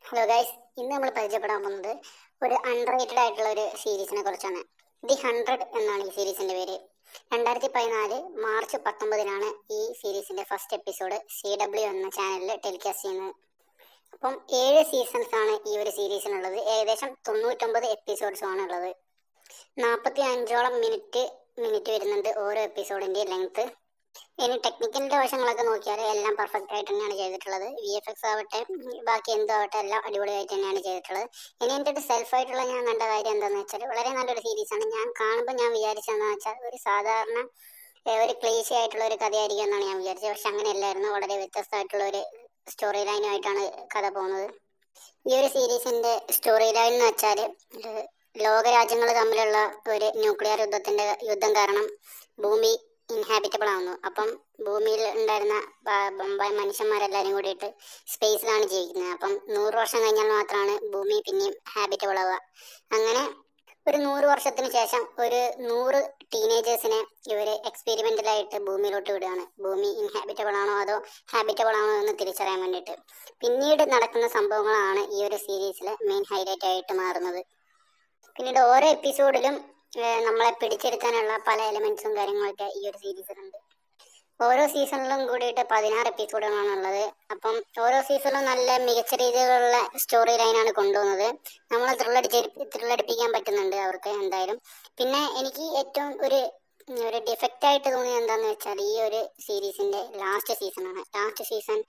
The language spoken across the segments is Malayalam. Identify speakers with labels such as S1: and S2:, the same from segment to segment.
S1: ഹലോ ഗൈസ് ഇന്ന് നമ്മൾ പരിചയപ്പെടാൻ പോകുന്നത് ഒരു അൺറേറ്റഡ് ആയിട്ടുള്ള ഒരു സീരീസിനെ കുറിച്ചാണ് ദി ഹൺഡ്രഡ് എന്നാണ് ഈ സീരീസിന്റെ പേര് രണ്ടായിരത്തി പതിനാല് മാർച്ച് പത്തൊമ്പതിനാണ് ഈ സീരീസിന്റെ ഫസ്റ്റ് എപ്പിസോഡ് സി ഡബ്ല്യു എന്ന ചാനലിൽ ടെലികാസ്റ്റ് ചെയ്യുന്നത് അപ്പം ഏഴ് സീസൺസ് ആണ് ഈ ഒരു സീരീസിനുള്ളത് ഏകദേശം തൊണ്ണൂറ്റൊമ്പത് എപ്പിസോഡ്സ് ആണ് ഉള്ളത് നാൽപ്പത്തി അഞ്ചോളം മിനിറ്റ് മിനിറ്റ് വരുന്നുണ്ട് ഓരോ എപ്പിസോഡിന്റെ ലെങ്ത് ഇനി ടെക്നിക്കലിന്റെ വശങ്ങളൊക്കെ നോക്കിയാൽ എല്ലാം പെർഫെക്റ്റ് ആയിട്ട് തന്നെയാണ് ചെയ്തിട്ടുള്ളത് വി എഫ് എക്സ് ആവട്ടെ ഉം, ബാക്കി എന്തോ ആവട്ടെ എല്ലാം അടിപൊളിയായിട്ട് തന്നെയാണ് ചെയ്തിട്ടുള്ളത് ഇനി എൻ്റെ ഒരു സെൽഫ് ആയിട്ടുള്ള ഞാൻ കണ്ട കാര്യം എന്താണെന്ന് വെച്ചാൽ വളരെ നല്ലൊരു സീരീസ് ആണ് ഞാൻ കാണുമ്പോൾ ഞാൻ വിചാരിച്ചതെന്ന് വെച്ചാൽ ഒരു സാധാരണ ഏ, ഒരു ക്ലേശി ആയിട്ടുള്ള ഒരു കഥയായിരിക്കും എന്നാണ് ഞാൻ വിചാരിച്ചത് പക്ഷെ അങ്ങനെയല്ലായിരുന്നു വളരെ വ്യത്യസ്തമായിട്ടുള്ള ഒരു സ്റ്റോറി ലൈനുമായിട്ടാണ് കഥ പോകുന്നത് ഈ ഒരു സീരീസിന്റെ സ്റ്റോറി ലൈൻ എന്ന് വെച്ചാൽ ലോകരാജ്യങ്ങൾ തമ്മിലുള്ള ഒരു ന്യൂക്ലിയർ യുദ്ധത്തിന്റെ യുദ്ധം കാരണം ഭൂമി ഇൻഹാബിറ്റബിൾ ആവുന്നു അപ്പം ഭൂമിയിൽ ഉണ്ടായിരുന്ന ബ- ബ- മനുഷ്യന്മാരെല്ലാവരും കൂടിയിട്ട് സ്പേസിലാണ് ജീവിക്കുന്നത് അപ്പം നൂറ് വർഷം കഴിഞ്ഞാൽ മാത്രമാണ് ഭൂമി പിന്നെയും ഹാബിറ്റബിൾ ആവുക അങ്ങനെ ഒരു നൂറ് വർഷത്തിന് ശേഷം ഒരു നൂറ് ടീനേജേഴ്സിനെ ഇവർ എക്സ്പെരിമെന്റലായിട്ട് ഭൂമിയിലോട്ട് വിടുകയാണ് ഭൂമി ഇൻഹാബിറ്റബിൾ ആണോ അതോ ഹാബിറ്റബിൾ ആണോ എന്ന് തിരിച്ചറിയാൻ വേണ്ടിയിട്ട് പിന്നീട് നടക്കുന്ന സംഭവങ്ങളാണ് ഈ ഒരു സീരീസിലെ മെയിൻ ഹൈലൈറ്റ് ആയിട്ട് മാറുന്നത് പിന്നീട് ഓരോ എപ്പിസോഡിലും ഏഹ് നമ്മളെ പിടിച്ചെടുക്കാനുള്ള പല എലമെന്റ്സും കാര്യങ്ങളൊക്കെ ഈ ഒരു സീരീസിലുണ്ട് ഓരോ സീസണിലും കൂടിയിട്ട് പതിനാറ് എപ്പിസോഡുകളാണ് ഉള്ളത് അപ്പം ഓരോ സീസണിലും നല്ല മികച്ച രീതിയിലുള്ള സ്റ്റോറി ലൈനാണ് കൊണ്ടുപോകുന്നത് നമ്മളെ ത്രില്ലടിച്ച് ത്രില്ലടിപ്പിക്കാൻ പറ്റുന്നുണ്ട് അവർക്ക് എന്തായാലും പിന്നെ എനിക്ക് ഏറ്റവും ഒരു ഒരു ഡിഫക്റ്റ് ആയിട്ട് തോന്നിയത് എന്താന്ന് വെച്ചാൽ ഈ ഒരു സീരീസിന്റെ ലാസ്റ്റ് സീസണാണ് ലാസ്റ്റ് സീസൺ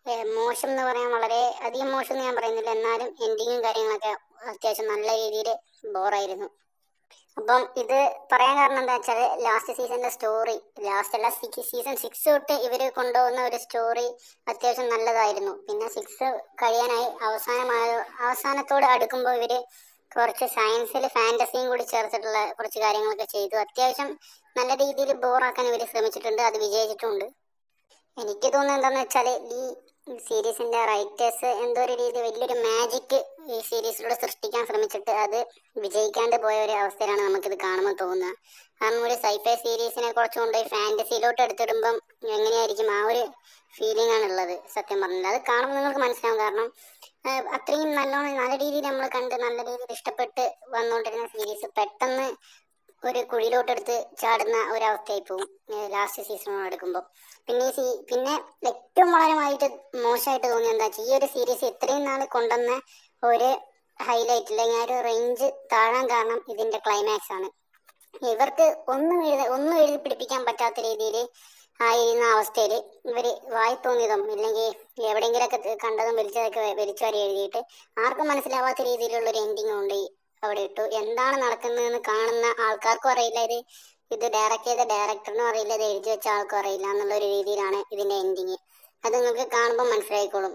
S1: മോശം എന്ന് പറയാൻ വളരെ അധികം മോശം എന്ന് ഞാൻ പറയുന്നില്ല എന്നാലും എൻഡിങ്ങും കാര്യങ്ങളൊക്കെ അത്യാവശ്യം നല്ല രീതിയിൽ ബോറായിരുന്നു അപ്പം ഇത് പറയാൻ കാരണം എന്താ വെച്ചാൽ ലാസ്റ്റ് സീസണിന്റെ സ്റ്റോറി ലാസ്റ്റ് അല്ല സീസൺ സിക്സ് തൊട്ട് ഇവര് കൊണ്ടുപോകുന്ന ഒരു സ്റ്റോറി അത്യാവശ്യം നല്ലതായിരുന്നു പിന്നെ സിക്സ് കഴിയാനായി അവസാനമായ അവസാനത്തോട് അടുക്കുമ്പോൾ ഇവര് കുറച്ച് സയൻസിൽ ഫാന്റസിയും കൂടി ചേർത്തിട്ടുള്ള കുറച്ച് കാര്യങ്ങളൊക്കെ ചെയ്തു അത്യാവശ്യം നല്ല രീതിയിൽ ബോറാക്കാൻ ഇവർ ശ്രമിച്ചിട്ടുണ്ട് അത് വിജയിച്ചിട്ടുണ്ട് എനിക്ക് തോന്നുന്നത് എന്താന്ന് വെച്ചാൽ ഈ സീരീസിന്റെ റൈറ്റേഴ്സ് എന്തോ ഒരു രീതി വലിയൊരു മാജിക് ഈ സീരീസിലൂടെ സൃഷ്ടിക്കാൻ ശ്രമിച്ചിട്ട് അത് വിജയിക്കാണ്ട് പോയ ഒരു അവസ്ഥയിലാണ് നമുക്കിത് കാണുമ്പോൾ തോന്നുക കാരണം ഒരു സൈഫൈ സീരീസിനെ കുറച്ച് കൊണ്ടുപോയി ഫാന്റസിയിലോട്ട് എടുത്തിടുമ്പം എങ്ങനെയായിരിക്കും ആ ഒരു ഫീലിംഗ് ആണ് ഉള്ളത് സത്യം പറഞ്ഞാൽ അത് കാണുമ്പോൾ നിങ്ങൾക്ക് മനസ്സിലാവും കാരണം ആ, അത്രയും നല്ലോണം നല്ല രീതിയിൽ നമ്മൾ കണ്ട് നല്ല രീതിയിൽ ഇഷ്ടപ്പെട്ട് വന്നുകൊണ്ടിരുന്ന സീരീസ് പെട്ടെന്ന് ഒരു കുഴിയിലോട്ടെടുത്ത് ചാടുന്ന ഒരവസ്ഥയായി പോകും ലാസ്റ്റ് സീസണോട് എടുക്കുമ്പോൾ പിന്നെ ഈ സീ പിന്നെ ഏറ്റവും വളരെമായിട്ട് മോശമായിട്ട് തോന്നിയത് എന്താ വെച്ചാൽ ഈ ഒരു സീരീസ് ഇത്രയും നാൾ കൊണ്ടുവന്ന ഒരു ഹൈലൈറ്റ് അല്ലെങ്കിൽ ആ ഒരു റേഞ്ച് താഴാൻ കാരണം ഇതിന്റെ ക്ലൈമാക്സ് ആണ് ഇവർക്ക് ഒന്നും എഴുത ഒന്നും എഴുതി പിടിപ്പിക്കാൻ പറ്റാത്ത രീതിയിൽ ആയിരുന്ന അവസ്ഥയിൽ ഇവര് വായി തോന്നിയതും ഇല്ലെങ്കിൽ എവിടെയെങ്കിലൊക്കെ കണ്ടതും വലിച്ചതൊക്കെ വലിച്ചു വാരി എഴുതിയിട്ട് ആർക്കും മനസ്സിലാവാത്ത രീതിയിലുള്ള ഒരു എൻഡിങ് കൊണ്ട് ഈ അവിടെ ഇട്ടു എന്താണ് നടക്കുന്നതെന്ന് കാണുന്ന ആൾക്കാർക്കും അറിയില്ല ഇത് ഇത് ഡയറക്റ്റ് ചെയ്ത ഡയറക്ടറിനും അറിയില്ല ഇത് എഴുതി വെച്ച ആൾക്കും അറിയില്ല എന്നുള്ള ഒരു രീതിയിലാണ് ഇതിന്റെ എൻഡിങ് അത് നിങ്ങൾക്ക് കാണുമ്പോൾ മനസ്സിലായിക്കോളും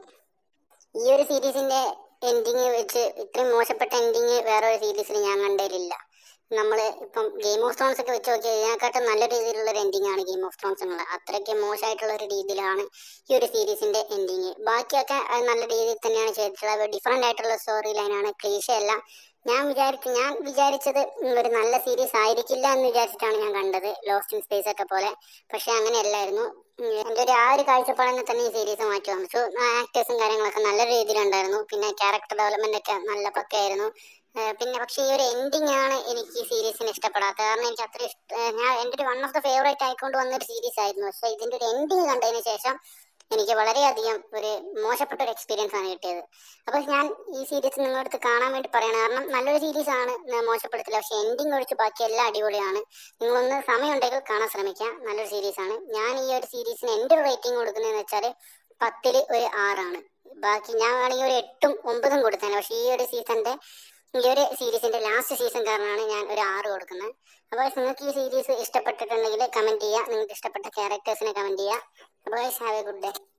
S1: ഈ ഒരു സീരീസിന്റെ എൻഡിങ് വെച്ച് ഇത്രയും മോശപ്പെട്ട എൻഡിങ് വേറെ ഒരു സീരീസിൽ ഞാൻ കണ്ടതിലില്ല നമ്മൾ ഇപ്പം ഗെയിം ഓഫ് ത്രോൺസ് ഒക്കെ വെച്ച് നോക്കി ഇതിനെക്കാട്ടും നല്ല രീതിയിലുള്ള ഒരു എൻഡിങ് ആണ് ഗെയിം ഓഫ് ത്രോൺസ് എന്നുള്ളത് അത്രയ്ക്ക് മോശമായിട്ടുള്ള ഒരു രീതിയിലാണ് ഈ ഒരു സീരീസിന്റെ എൻഡിങ് ബാക്കിയൊക്കെ അത് നല്ല രീതിയിൽ തന്നെയാണ് ചെയ്തിട്ടുള്ളത് ഡിഫറെന്റ് ആയിട്ടുള്ള സ്റ്റോറി ലൈനാണ് ക്ലീശ അല്ല ഞാൻ വിചാരിച്ചു ഞാൻ വിചാരിച്ചത് ഒരു നല്ല സീരീസ് ആയിരിക്കില്ല എന്ന് വിചാരിച്ചിട്ടാണ് ഞാൻ കണ്ടത് ലോസ്റ്റ് ഇൻ സ്പേസ് ഒക്കെ പോലെ പക്ഷെ അങ്ങനെയല്ലായിരുന്നു ഉം, എൻ്റെ ഒരു ആ ഒരു കാഴ്ചപ്പാടിനെ തന്നെ ഈ സീരീസ് മാറ്റി വന്നു ആക്ടേഴ്സും കാര്യങ്ങളൊക്കെ നല്ല രീതിയിലുണ്ടായിരുന്നു പിന്നെ ക്യാരക്ടർ ഡെവലപ്മെന്റ് ഒക്കെ നല്ല പക്കയായിരുന്നു ഏഹ് പിന്നെ പക്ഷേ ഈ ഒരു എൻഡിങ് ആണ് എനിക്ക് ഈ സീരീസിന് ഇഷ്ടപ്പെടാത്തത് കാരണം എനിക്ക് അത്ര ഇഷ്ട ഏഹ് ഞാൻ എൻ്റെ ഒരു വൺ ഓഫ് ദ ഫേവറേറ്റ് ആയിക്കൊണ്ട് വന്ന ഒരു സീരീസ് ആയിരുന്നു പക്ഷേ ഇതിന്റെ ഒരു എൻഡിങ് കണ്ടതിന് ശേഷം എനിക്ക് വളരെയധികം ഒരു മോശപ്പെട്ട ഒരു എക്സ്പീരിയൻസ് ആണ് കിട്ടിയത് അപ്പോൾ ഞാൻ ഈ സീരീസ് നിങ്ങളുടെ അടുത്ത് കാണാൻ വേണ്ടി പറയണം കാരണം നല്ലൊരു സീരീസ് ആണ് ഞാൻ മോശപ്പെടുത്തില്ല പക്ഷെ എൻഡിങ് ഒഴിച്ച് ബാക്കി എല്ലാം അടിപൊളിയാണ് നിങ്ങളൊന്ന് സമയമുണ്ടെങ്കിൽ കാണാൻ ശ്രമിക്കാം നല്ലൊരു സീരീസ് ആണ് ഞാൻ ഈ ഒരു സീരീസിന് എൻ്റെ ഒരു റേറ്റിംഗ് കൊടുക്കുന്നതെന്ന് വെച്ചാൽ പത്തിൽ ഒരു ആറാണ് ബാക്കി ഞാൻ വേണമെങ്കിൽ ഒരു എട്ടും ഒമ്പതും കൊടുത്തേനെ പക്ഷേ ഈ ഒരു സീസണിന്റെ ഈ ഒരു സീരീസിന്റെ ലാസ്റ്റ് സീസൺ കാരണമാണ് ഞാൻ ഒരു ആറ് കൊടുക്കുന്നത് അപ്പോൾ നിങ്ങൾക്ക് ഈ സീരീസ് ഇഷ്ടപ്പെട്ടിട്ടുണ്ടെങ്കിൽ കമന്റ് ചെയ്യുക നിങ്ങൾക്ക് ഇഷ്ടപ്പെട്ട ക്യാരക്ടേഴ്സിനെ കമന്റ് ചെയ്യുക അപ്പോൾ ഹാവ് എ ഗുഡ് ഡേ